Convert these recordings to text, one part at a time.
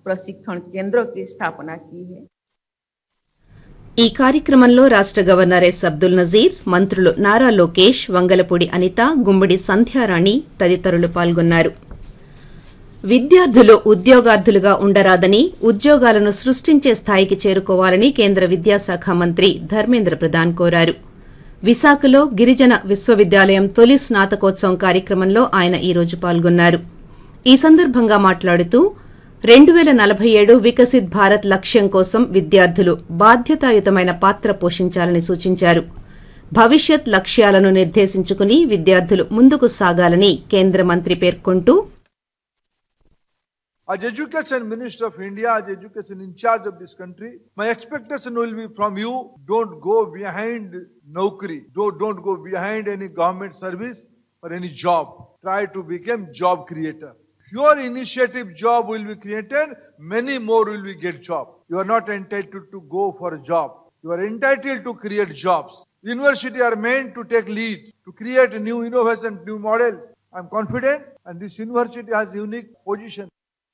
प्रशिक्षण केंद्रों की स्थापना की है ఈ కార్యక్రమంలో రాష్ట గవర్నర్ ఎస్ అబ్దుల్ నజీర్ మంత్రులు నారా లోకేష్ వంగలపూడి అనిత గుమ్మడి సంధ్యారాణి తదితరులు పాల్గొన్నారు విద్యార్థులు ఉద్యోగార్థులుగా ఉండరాదని ఉద్యోగాలను సృష్టించే స్థాయికి చేరుకోవాలని కేంద్ర విద్యాశాఖ మంత్రి ధర్మేంద్ర ప్రధాన్ కోరారు విశాఖలో గిరిజన విశ్వవిద్యాలయం తొలి స్నాతకోత్సవం కార్యక్రమంలో ఆయన ఈ రోజు పాల్గొన్నారు ఈ సందర్భంగా మాట్లాడుతూ రెండు వేల నలభై ఏడు వికసిత్ భారత్ లక్ష్యం కోసం విద్యార్థులు బాధ్యతాయుతమైన పాత్ర పోషించాలని సూచించారు భవిష్యత్ లక్ష్యాలను నిర్దేశించుకుని విద్యార్థులు ముందుకు సాగాలని కేంద్ర మంత్రి పేర్కొంటూ As Education Minister of India, as Education in charge of this country, my expectation will be from you, don't go behind Naukri. Don't, don't go behind any government service or any job. Try to become job creator. Your initiative job will be created, many more will be get job. You are not entitled to go for a job. You are entitled to create jobs. University are meant to take lead, to create new innovation, new models. I'm confident and this university has unique position.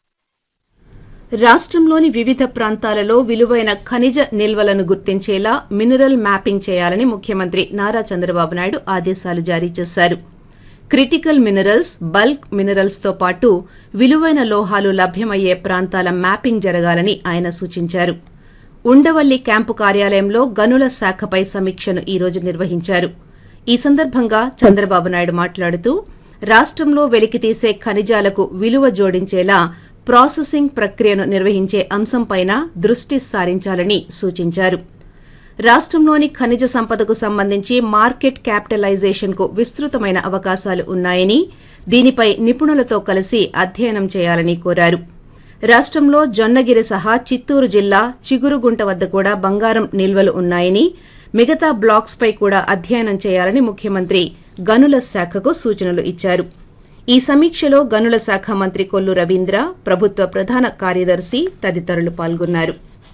రాష్ట్రంలోని వివిధ ప్రాంతాలలో విలువైన ఖనిజ నిల్వలను గుర్తించేలా mineral mapping చేయాలని ముఖ్యమంత్రి నారా చంద్రబాబు నాయుడు ఆదేశాలు జారీ చేశారు క్రిటికల్ మినరల్స్ బల్క్ మినరల్స్ తో పాటు విలువైన లోహాలు లభ్యమయ్యే ప్రాంతాల మ్యాపింగ్ జరగాలని ఆయన సూచించారు ఉండవల్లి క్యాంపు కార్యాలయంలో గనుల శాఖపై సమీక్షను ఈ రోజు నిర్వహించారు ఈ సందర్భంగా చంద్రబాబు నాయుడు మాట్లాడుతూ రాష్ట్రంలో వెలికితీసే ఖనిజాలకు విలువ జోడించేలా ప్రాసెసింగ్ ప్రక్రియను నిర్వహించే అంశంపైన దృష్టి సారించాలని సూచించారు రాష్ట్రంలోని ఖనిజ సంపదకు సంబంధించి మార్కెట్ క్యాపిటలైజేషన్ కు విస్తృతమైన అవకాశాలు ఉన్నాయని దీనిపై నిపుణులతో కలిసి అధ్యయనం చేయాలని కోరారు రాష్ట్రంలో జొన్నగిరి సహా చిత్తూరు జిల్లా చిగురుగుంట వద్ద కూడా బంగారం నిల్వలు ఉన్నాయని మిగతా బ్లాక్స్ పై కూడా అధ్యయనం చేయాలని ముఖ్యమంత్రి గనుల శాఖకు సూచనలు ఇచ్చారు ఈ సమీక్షలో గనుల శాఖ మంత్రి కొల్లు రవీంద్ర ప్రభుత్వ ప్రధాన కార్యదర్శి తదితరులు పాల్గొన్నారు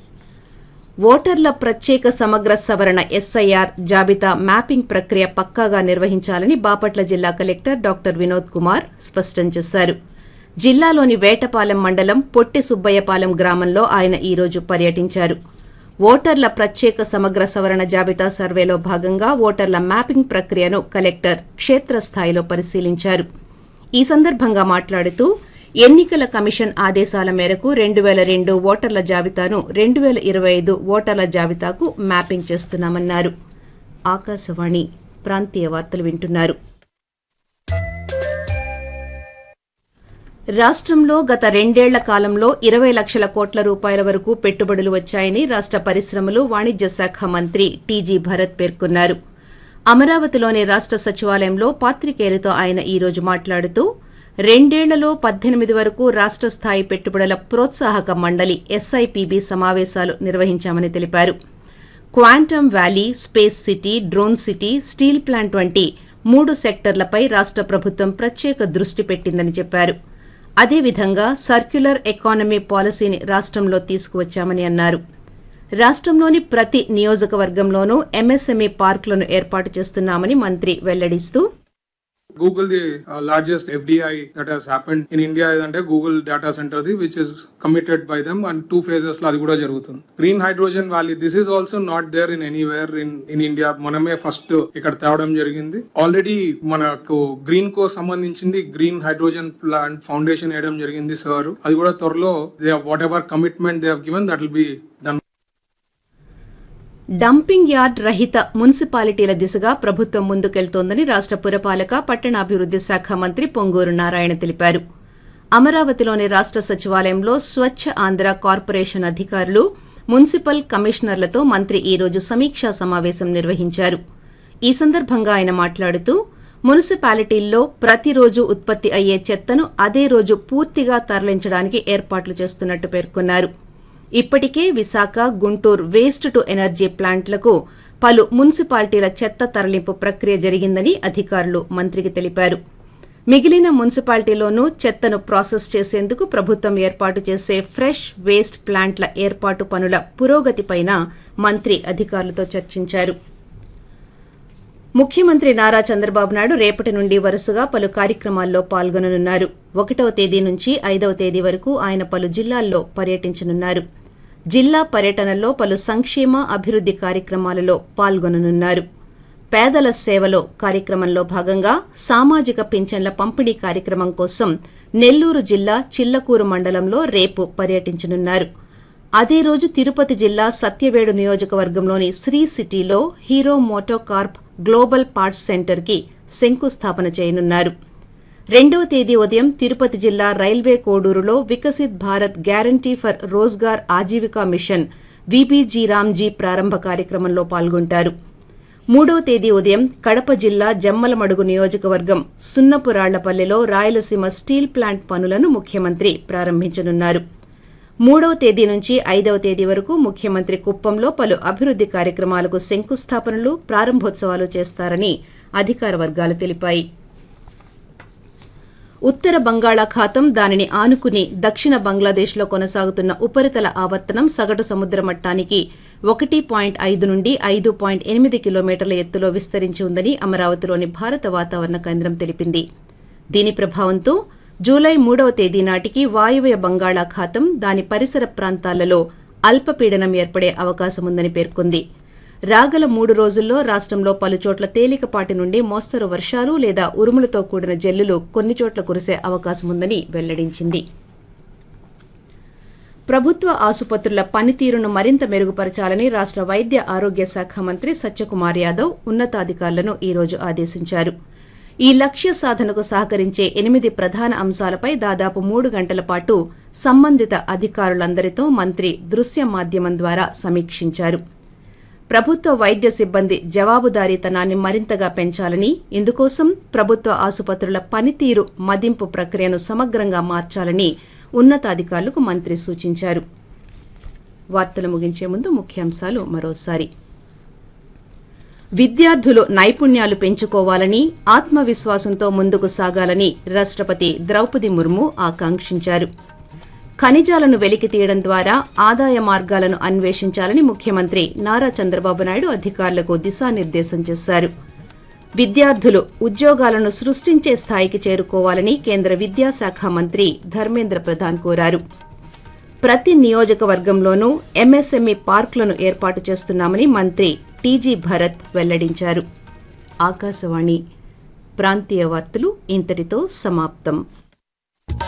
ఓటర్ల ప్రత్యేక సమగ్ర సవరణ ఎస్ఐఆర్ జాబితా మ్యాపింగ్ ప్రక్రియ పక్కాగా నిర్వహించాలని బాపట్ల జిల్లా కలెక్టర్ డాక్టర్ వినోద్ కుమార్ స్పష్టం చేశారు జిల్లాలోని వేటపాలెం మండలం పొట్టి సుబ్బయ్యపాలెం గ్రామంలో ఆయన ఈ రోజు పర్యటించారు ఓటర్ల ప్రత్యేక సమగ్ర సవరణ జాబితా సర్వేలో భాగంగా ఓటర్ల మ్యాపింగ్ ప్రక్రియను కలెక్టర్ క్షేత్రస్థాయిలో పరిశీలించారు ఈ సందర్భంగా మాట్లాడుతూ ఎన్నికల కమిషన్ ఆదేశాల మేరకు రెండు వేల రెండు ఓటర్ల జాబితాను రెండు వేల ఇరవై ఐదు ఓటర్ల జాబితాకు మ్యాపింగ్ చేస్తున్నామన్నారు ఆకాశవాణి ప్రాంతీయ వార్తలు వింటున్నారు రాష్ట్రంలో గత రెండేళ్ల కాలంలో ఇరవై లక్షల కోట్ల రూపాయల వరకు పెట్టుబడులు వచ్చాయని రాష్ట్ర పరిశ్రమలు వాణిజ్య శాఖ మంత్రి టీజీ భరత్ పేర్కొన్నారు అమరావతిలోని రాష్ట్ర సచివాలయంలో పాత్రికేయులతో ఆయన ఈ రోజు మాట్లాడుతూ రెండేళ్లలో పద్దెనిమిది వరకు రాష్ట్ర స్థాయి పెట్టుబడుల ప్రోత్సాహక మండలి ఎస్ఐపిబి సమావేశాలు నిర్వహించామని తెలిపారు quantum valley space city drone city steel plant వంటి మూడు సెక్టర్లపై రాష్ట్ర ప్రభుత్వం ప్రత్యేక దృష్టి పెట్టిందని చెప్పారు అదేవిధంగా సర్క్యులర్ ఎకానమీ పాలసీని రాష్ట్రంలో తీసుకువచ్చామని అన్నారు రాష్ట్రంలోని ప్రతి నియోజకవర్గంలోనూ ఎంఎస్ఎంఈ పార్కులను ఏర్పాటు చేస్తున్నామని మంత్రి వెల్లడిస్తూ Google, the uh, largest FDI that has happened in India అంటే Google data center the which is committed by them and two phases లో అది కూడా జరుగుతుంది green hydrogen valley this is also not there in anywhere in in India మనమే first ఇక్కడ తేవడం జరిగింది already మనకు గ్రీన్ కో సంబంధించింది గ్రీన్ హైడ్రోజన్ ప్లాంట్ ఫౌండేషన్ వేయడం జరిగింది సార్ అది కూడా త్వరలో they whatever commitment they given that will be done dumping yard రహిత మున్సిపాలిటీల దిశగా ప్రభుత్వం ముందుకెళ్తోందని రాష్ట్ర పురపాలక పట్టణాభివృద్ది శాఖ మంత్రి పొంగూరు నారాయణ తెలిపారు అమరావతిలోని రాష్ట్ర సచివాలయంలో స్వచ్ఛ ఆంధ్ర కార్పొరేషన్ అధికారులు మున్సిపల్ కమిషనర్లతో మంత్రి ఈ రోజు సమీక్షా సమావేశం నిర్వహించారు ఈ సందర్భంగా ఆయన మాట్లాడుతూ మున్సిపాలిటీల్లో ప్రతిరోజు ఉత్పత్తి అయ్యే చెత్తను అదే రోజు పూర్తిగా తరలించడానికి ఏర్పాట్లు చేస్తున్నట్టు పేర్కొన్నారు ఇప్పటికే Visakha Guntur waste to energy ప్లాంట్లకు పలు మున్సిపాలిటీల చెత్త తరలింపు ప్రక్రియ జరిగిందని అధికారులు మంత్రికి తెలిపారు మిగిలిన మున్సిపాలిటీలోనూ చెత్తను ప్రాసెస్ చేసేందుకు ప్రభుత్వం ఏర్పాటు చేసే ఫ్రెష్ వేస్ట్ ప్లాంట్ల ఏర్పాటు పనుల పురోగతిపైన మంత్రి అధికారులతో చర్చించారు ముఖ్యమంత్రి నారా చంద్రబాబు నాయుడు రేపటి నుండి వరుసగా పలు కార్యక్రమాల్లో పాల్గొననున్నారు ఒకటవ తేదీ నుంచి ఐదవ తేదీ వరకు ఆయన పలు జిల్లాల్లో పర్యటించనున్నారు జిల్లా పర్యటనలో పలు సంక్షేమ అభివృద్ది కార్యక్రమాలలో పాల్గొననున్నారు పేదల సేవలో కార్యక్రమంలో భాగంగా సామాజిక పింఛన్ల పంపిణీ కార్యక్రమం కోసం నెల్లూరు జిల్లా చిల్లకూరు మండలంలో రేపు పర్యటించనున్నారు అదే రోజు తిరుపతి జిల్లా సత్యవేడు నియోజకవర్గంలోని శ్రీ సిటీలో Hero MotoCorp global parts center కి శంకుస్థాపన చేయనున్నారు రెండవ తేదీ ఉదయం తిరుపతి జిల్లా రైల్వే కోడూరులో Viksit Bharat guarantee for Rozgar Ajeevika mission VBG Ramji ప్రారంభ కార్యక్రమంలో పాల్గొంటారు మూడవ తేదీ ఉదయం కడప జిల్లా జమ్మలమడుగు నియోజకవర్గం సున్నపురాళ్లపల్లెలో రాయలసీమ స్టీల్ ప్లాంట్ పనులను ముఖ్యమంత్రి ప్రారంభించనున్నారు మూడవ తేదీ నుంచి ఐదవ తేదీ వరకు ముఖ్యమంత్రి కుప్పంలో పలు అభివృద్ది కార్యక్రమాలకు శంకుస్థాపనలు ప్రారంభోత్సవాలు చేస్తారని అధికార వర్గాలు తెలిపాయి ఉత్తర బంగాళాఖాతం దానిని ఆనుకుని దక్షిణ బంగ్లాదేశ్లో కొనసాగుతున్న ఉపరితల ఆవర్తనం సగటు సముద్ర మట్టానికి ఒకటి పాయింట్ ఐదు నుండి ఐదు పాయింట్ ఎనిమిది కిలోమీటర్ల ఎత్తులో విస్తరించి ఉందని అమరావతిలోని భారత వాతావరణ కేంద్రం తెలిపింది దీని ప్రభావంతో జూలై మూడవ తేదీ నాటికి వాయువ్య బంగాళాఖాతం దాని పరిసర ప్రాంతాలలో అల్పపీడనం ఏర్పడే అవకాశముందని పేర్కొంది రాగల మూడు రోజుల్లో రాష్ట్రంలో పలుచోట్ల తేలికపాటి నుండి మోస్తరు వర్షాలు లేదా ఉరుములతో కూడిన జల్లులు కొన్ని చోట్ల కురిసే అవకాశముందని వెల్లడించింది ప్రభుత్వ ఆసుపత్రుల పనితీరును మరింత మెరుగుపరచాలని రాష్ట్ర వైద్య ఆరోగ్య శాఖ మంత్రి సత్యకుమార్ యాదవ్ ఉన్నతాధికారులను ఈ రోజు ఆదేశించారు ఈ లక్ష్య సాధనకు సహకరించే ఎనిమిది ప్రధాన అంశాలపై దాదాపు మూడు గంటల పాటు సంబంధిత అధికారులందరితో మంత్రి దృశ్య మాధ్యమం ద్వారా సమీక్షించారు ప్రభుత్వ వైద్య సిబ్బంది జవాబుదారీతనాన్ని మరింతగా పెంచాలని ఇందుకోసం ప్రభుత్వ ఆసుపత్రుల పనితీరు మదింపు ప్రక్రియను సమగ్రంగా మార్చాలని ఉన్నతాధికారులకు మంత్రి సూచించారు వార్తలు ముగించే ముందు ముఖ్యాంశాలు మరోసారి విద్యార్థులు నైపుణ్యాలు పెంచుకోవాలని ఆత్మవిశ్వాసంతో ముందుకు సాగాలని రాష్ట్రపతి ద్రౌపది ముర్ము ఆకాంక్షించారు ఖనిజాలను వెలికి తీయడం ద్వారా ఆదాయ మార్గాలను అన్వేషించాలని ముఖ్యమంత్రి నారా చంద్రబాబు నాయుడు అధికారులకు దిశానిర్దేశం చేశారు విద్యార్థులు ఉద్యోగాలను సృష్టించే స్థాయికి చేరుకోవాలని కేంద్ర విద్యాశాఖ మంత్రి ధర్మేంద్ర ప్రధాన్ కోరారు ప్రతి నియోజకవర్గంలోనూ ఎంఎస్ఎంఈ పార్కులను ఏర్పాటు చేస్తున్నామని మంత్రి టీజీ భరత్ వెల్లడించారు ఆకాశవాణి ప్రాంతీయ వార్తలు ఇంతటితో సమాప్తం